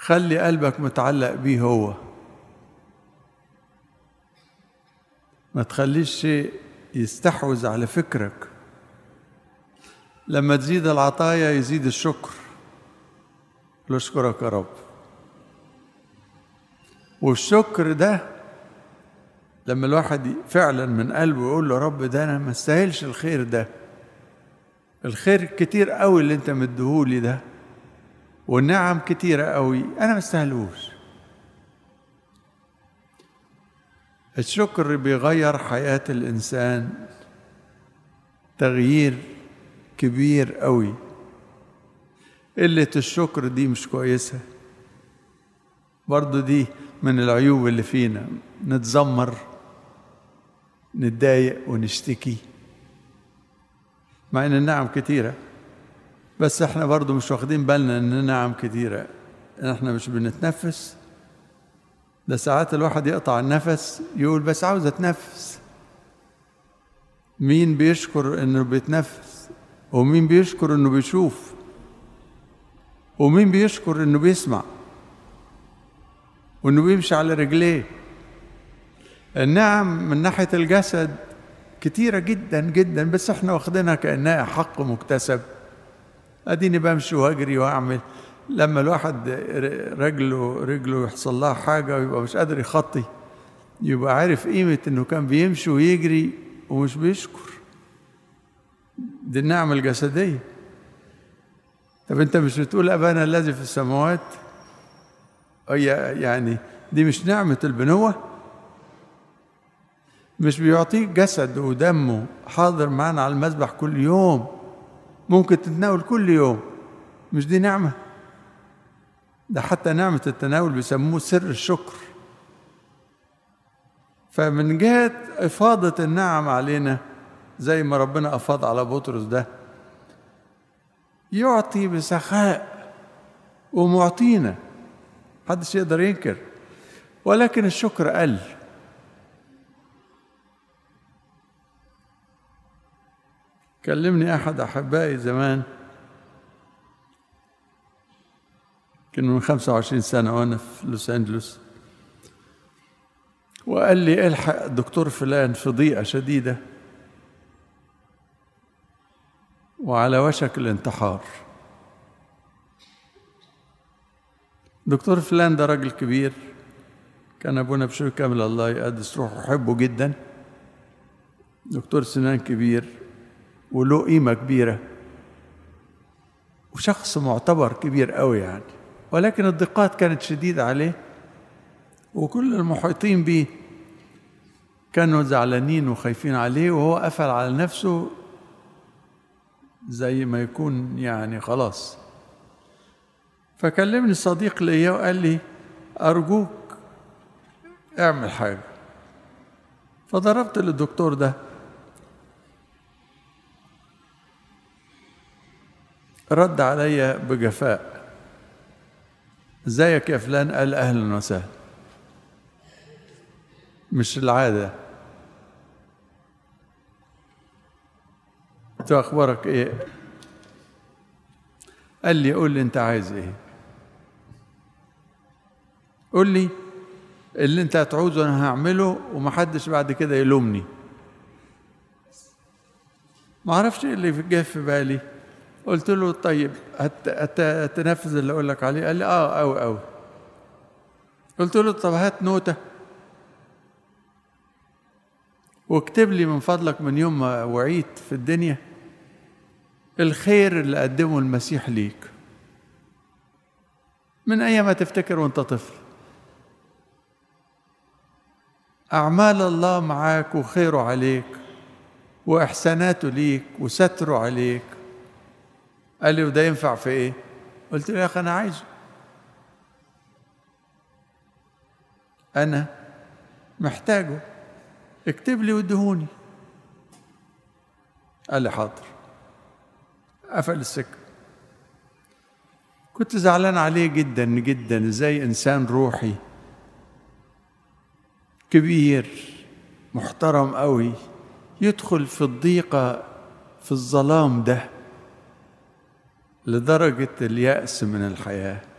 خلي قلبك متعلق بيه هو ما تخليش شيء يستحوذ على فكرك لما تزيد العطايا يزيد الشكر اشكرك يا رب والشكر ده لما الواحد فعلا من قلبه يقول له رب ده انا ما استاهلش الخير ده الخير كتير قوي اللي انت مديهولي ده والنعم كتيرة قوي انا ما استاهلوش الشكر بيغير حياة الإنسان تغيير كبير قوي قلة الشكر دي مش كويسة برضو دي من العيوب اللي فينا نتذمر نتضايق ونشتكي مع ان النعم كتيرة بس احنا برضو مش واخدين بالنا ان النعم كتيرة احنا مش بنتنفس ده ساعات الواحد يقطع النفس يقول بس عاوز اتنفس مين بيشكر انه بيتنفس ومين بيشكر انه بيشوف ومين بيشكر انه بيسمع وانه بيمشي على رجليه النعم من ناحيه الجسد كتيره جدا جدا بس احنا واخدينها كانها حق مكتسب اديني بمشي واجري واعمل لما الواحد رجله رجله يحصل لها حاجه ويبقى مش قادر يخطي يبقى عارف قيمه انه كان بيمشي ويجري ومش بيشكر دي النعمه الجسديه طب انت مش بتقول ابانا الذي في السماوات هي يعني دي مش نعمه البنوه مش بيعطيك جسد ودمه حاضر معانا على المذبح كل يوم ممكن تتناول كل يوم مش دي نعمه ده حتى نعمة التناول بيسموه سر الشكر فمن جهة إفاضة النعم علينا زي ما ربنا أفاض على بطرس ده يعطي بسخاء ومعطينا محدش يقدر ينكر ولكن الشكر قل كلمني أحد أحبائي زمان كان من 25 سنة وأنا في لوس أنجلوس وقال لي الحق الدكتور فلان في ضيقة شديدة وعلى وشك الانتحار دكتور فلان ده راجل كبير كان أبونا بشوي كامل الله يقدس روحه أحبه جدا دكتور سنان كبير وله قيمة كبيرة وشخص معتبر كبير قوي يعني ولكن الضيقات كانت شديدة عليه وكل المحيطين به كانوا زعلانين وخايفين عليه وهو قفل على نفسه زي ما يكون يعني خلاص فكلمني صديق ليا وقال لي أرجوك اعمل حاجة فضربت للدكتور ده رد عليا بجفاء ازيك يا فلان قال اهلا وسهلا مش العاده قلت له اخبارك ايه قال لي قول لي انت عايز ايه قول لي اللي انت هتعوزه انا هعمله ومحدش بعد كده يلومني ما اعرفش ايه اللي جه في بالي قلت له طيب هتنفذ اللي اقول لك عليه قال لي اه قوي قوي قلت له طب هات نوته واكتب لي من فضلك من يوم ما وعيت في الدنيا الخير اللي قدمه المسيح ليك من ايام ما تفتكر وانت طفل اعمال الله معاك وخيره عليك واحساناته ليك وستره عليك قال لي وده ينفع في ايه قلت له يا اخي انا عايزه انا محتاجه اكتب لي وادهوني قال لي حاضر قفل السكه كنت زعلان عليه جدا جدا ازاي انسان روحي كبير محترم قوي يدخل في الضيقه في الظلام ده لدرجة اليأس من الحياة